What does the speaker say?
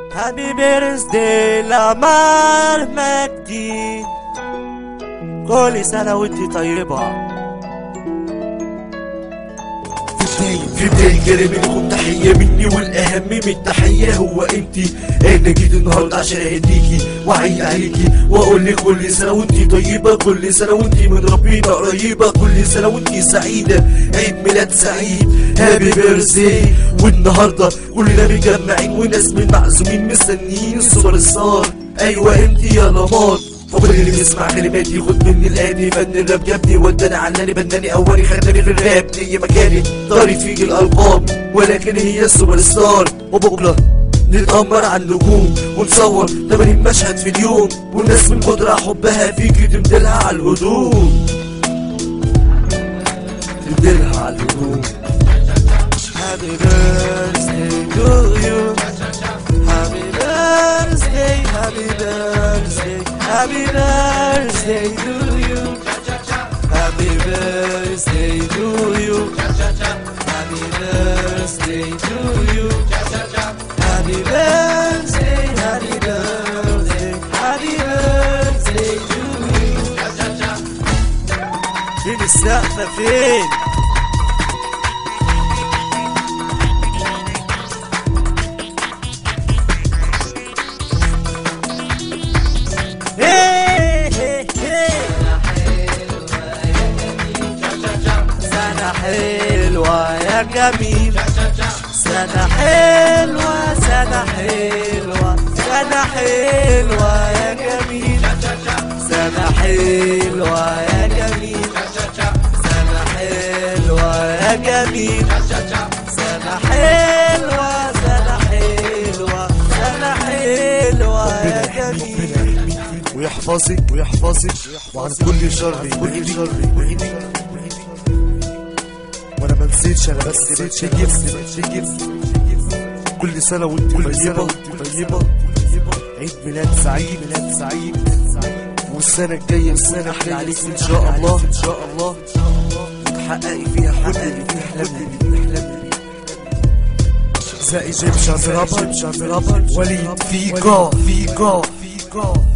هابي بيرثدي لعمر مجدي كل سنة وانت طيبة في بداية كلامي لكم تحية مني والأهم من التحية هو انتي أنا جيت النهاردة عشان أهديكي وأعيد عليكي وأقول لك كل سنة وانتي طيبة كل سنة وانتي من ربنا قريبة كل سنة وانتي سعيدة عيد ميلاد سعيد هابي بيرثدي والنهاردة كلنا متجمعين وناس من معزومين مستنيين السوبر ستار أيوة انتي يا لمار فكل اللي بيسمع كلماتي ياخد مني الآني فن الراب جابني وداني علاني بناني أولي خدني في الراب ليا مكاني طاري فيه الألقاب ولكن هي السوبر ستار وبكرة نتأمر على النجوم ونصور 80 مشهد في اليوم والناس من كتر حبها فيكي تمدلها على الهدوم تمدلها على الهدوم Happy birthday to you Happy birthday, happy birthday Happy birthday to you Happy birthday to you Happy birthday to you Happy birthday, happy birthday Happy birthday to you فين السقفة فين؟ هي هي هي سنة حلوة يا جميل سنة حلوة سنة حلوة سنة حلوة يا جميل سنة حلوة يا جميل سنة حلوة يا جميل سنة حلوة سنة حلوة سنة حلوة يا جميل ويحفظك ويحفظك وعن كل شر كل شر وانا ما نسيتش انا بس بتشجر كل سنه وانت طيبه طيبه عيد ميلاد سعيد ميلاد سعيد والسنه الجايه السنه احلى عليك ان شاء الله ان شاء الله وتحققي فيها كل اللي بتحلمي بيه ذا ايجيبشن رابر وليد فيكا فيكا فيكا